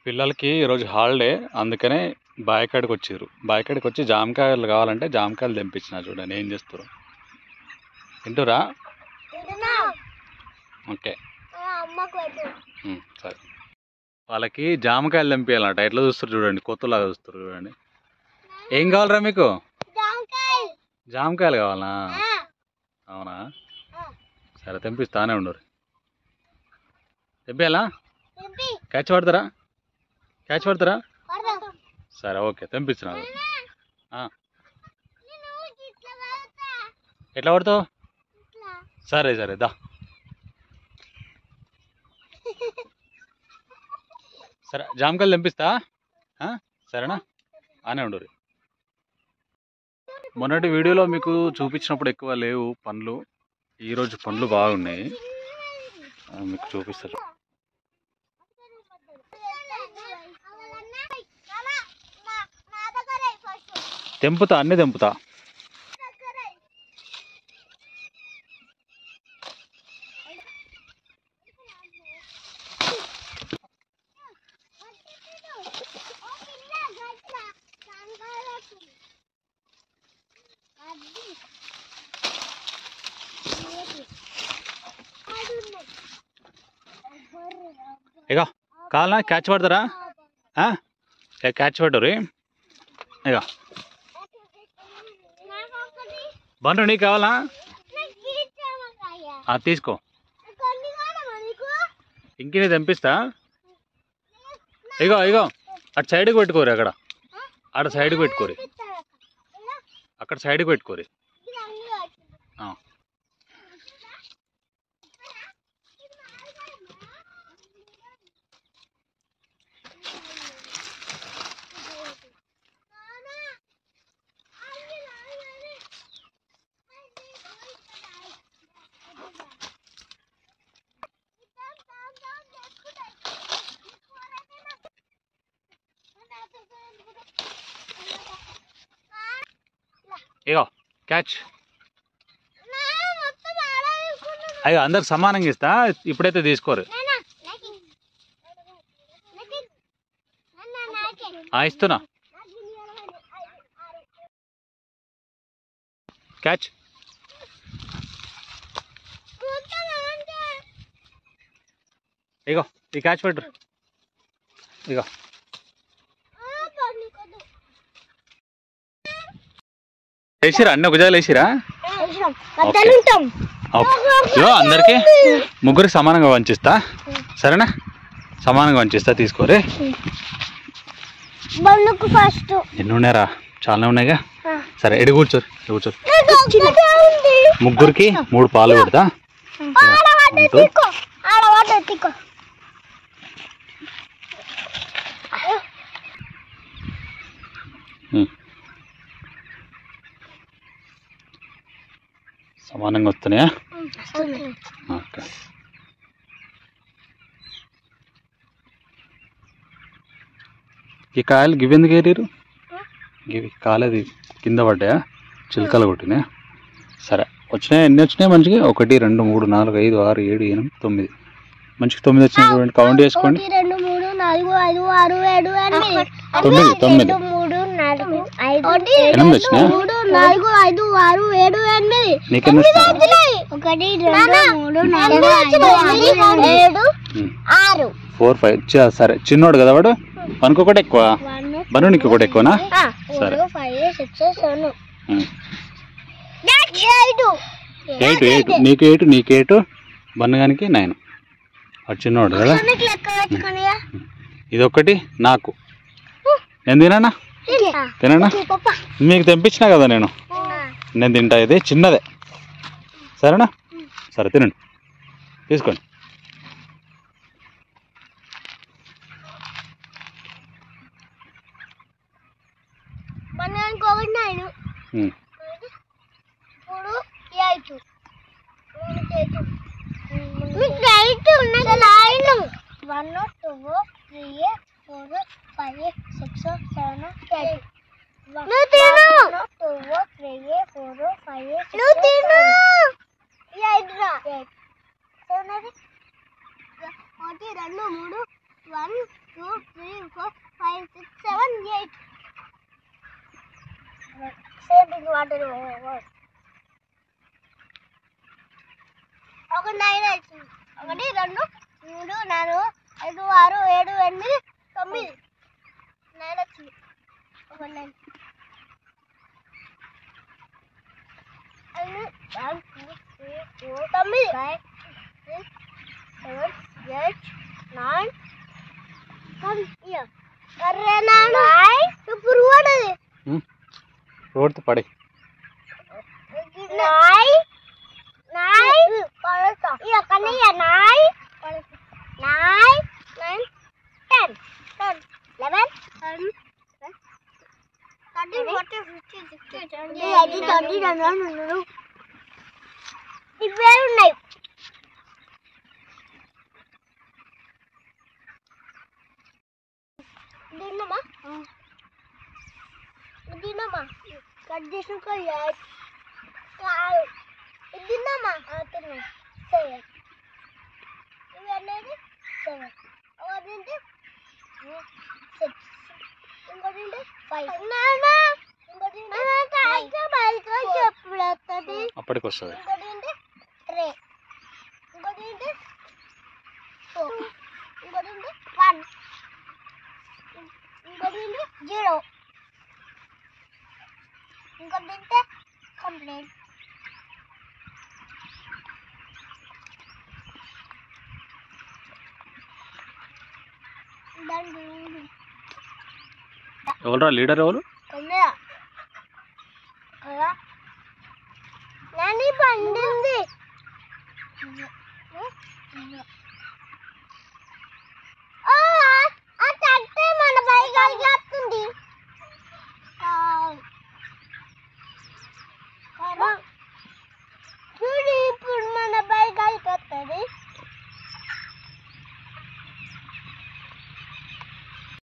పిల్లలకి ఈరోజు హాలిడే అందుకనే బాయకాడికి వచ్చారు బాయకాడికి వచ్చి జామకాయలు కావాలంటే జామకాయలు తెంపించిన చూడండి ఏం చేస్తారు తింటురా ఓకే అమ్మకు పెట్టు ఉమ్, సరే వాళ్ళకి జామకాయలు తెంపియాలంట ఎట్లా చూస్తారు చూడండి కొత్తలాగా చూస్తారు చూడండి ఏం కావాలరా మీకు జామకాయ జామకాయలు కావాలా అవునా సరే తెంపిస్తానే ఉండరు తెంపేయాలా తెంపి క్యాచ్ పడతారా క్యాచ్ పడతారా పడదాం సరే ఓకే తెంపిస్తున్నాను ఆ, నేను ఇట్లా వెళ్తా ఎట్లా పడతావు ఇట్లా సరే సరే దా సరే జామకాయలు తెంపిస్తా ఆ? సరేనా అనే ఉండరు మొన్నటి వీడియోలో మీకు చూపించినప్పుడు ఎక్కువ లేవు పండ్లు ఈరోజు పండ్లు బాగున్నాయి ఆ, మీకు చూపిస్తారు తెంపుతా అన్నీ తెంపుతా ఇక కావాలా క్యాచ్ పడతారా ఆ? ఏ, క్యాచ్ పడ్డరు ఇక బండ్రు నీకు కావాలా ఆ, తీసుకో ఇంకిని తెంపిస్తా ఇగో ఇగో అటు సైడ్కి పెట్టుకోరు అక్కడ ఆడ సైడ్కి పెట్టుకోరు అక్కడ సైడ్కి పెట్టుకోరు ఆ. ఇగో క్యాచ్ అయ్యో అందరికి సమానంగా ఇస్తా ఇప్పుడైతే తీసుకోరు ఆ, ఇస్తున్నా క్యాచ్ ఇగో ఈ క్యాచ్ పెట్టు ఇగో వేసిరా అన్ని ఒక జాలు వేసిరా మధ్యలో ఉంటాం ఓకే ఇగో అందరికి ముగ్గురికి సమానంగా వంచిస్తా సరేనా సమానంగా వంచిస్తా తీసుకోరే బండుకు ఫస్ట్ ఎన్ని ఉన్నాయరా చాలా ఉన్నాయిగా సరే ఎడి కూర్చోరు ఎడి కూర్చోరు ఉంది ముగ్గురికి మూడు పాలు పెడతా ఆడవాడ ఉంటూ. తీకో ఆడవాడ తీకో ఉమ్. సమానంగా వస్తున్నాయా ఓకే ఈ కాయలు గివి ఎందుకు ఏరారు గివి కాలేది కింద పడ్డాయా చిలకలు కొట్టినాయా సరే వచ్చినాయి ఎన్ని వచ్చినాయి మంచిగా ఒకటి రెండు మూడు నాలుగు ఐదు ఆరు ఏడు ఎనిమిది తొమ్మిది మంచిగా తొమ్మిది వచ్చినాయి చూడండి కౌంట్ చేసుకోండి ఒకటి రెండు మూడు నాలుగు ఐదు ఆరు ఏడు ఎనిమిది తొమ్మిది తొమ్మిది రెండు మూడు నాలుగు ఐదు ఒకటి ఎనిమిది రెండు వచ్చినాయా? మూడు నాలుగు ఐదు ఆరు ఏడు ఎనిమిది నీకెన్ని వచ్చినాయి ఒకటి రెండు మూడు నాలుగు ఐదు ఆరు ఏడు ఆరు ఫోర్ ఫైవ్ సరే చిన్నోడు కదా వాడు మనకు ఒకటి ఎక్కువ బను నీకు ఒకటి ఎక్కువనా సరే. Four five six seven um. ఐదు ఎయిట్ ఎయిట్ నీకు ఎయిట్ నీకు ఎయిట్ బన్నగానికి నైన్ వాడు చిన్నోడు కదా లెక్క పెట్టుకునియా ఇది ఒకటి నాకు నేను తిననా తిననా మీకు తెంపించినా కదా నేను నేను తింటా ఇది చిన్నదే సరేనా సరే తినండి తీసుకోండి మనకి ఒకటి నైన్ ఉమ్. ఇప్పుడు ఎయిట్ మీకు ఎయిట్ ఉన్నది nine one two three four five six seven eight నువ్వు తిను టూ త్రీ ఫోర్ ఫైవ్ నువ్వు తిను ఎయిట్ రా ఒకటి రెండు మూడు one two three four five six seven eight సేవింగ్ వాటర్ ఒక నైన్ అవుతుంది ఒకటి రెండు మూడు నాలుగు ఐదు ఆరు ఏడు ఎనిమిది తొమ్మిది నైన్ వచ్చింది ఒక nine one two three four తొమ్మిది five six seven eight nine ఇప్పుడు పడది రోడ్తో పడే నాయ్ నాయ్ పడతా ఇక కన్నయ్య నాయ్ నాయ్ nine ten ten eleven ten thirty forty fifty sixty seventy eighty twenty twenty ఇవే ఉన్నాయి తిన్నమా తిన్నమా కట్ చేసినాక ఎయిట్ కాదు ఇది తిన్నామా తిన్నాం సెవెన్ ఇవి అనేది సెవెన్ ఒకటి తింటే సిక్స్ ఇంకోటి తింటే ఫైవ్ ఇంకోటి తింటే ఎప్పుడు వస్తుంది అప్పటికి వస్తుంది ఇంకోటి తింటే త్రీ ఇంకోటి తింటే టూ ఇంకోటి తింటే వన్ ఇంకోటి తింటే జీరో ఇంకోటి తింటే కంప్లీట్ దాని ఎవరురా లీడర్ ఎవరు తొమ్మిదా కదా నాని పండింది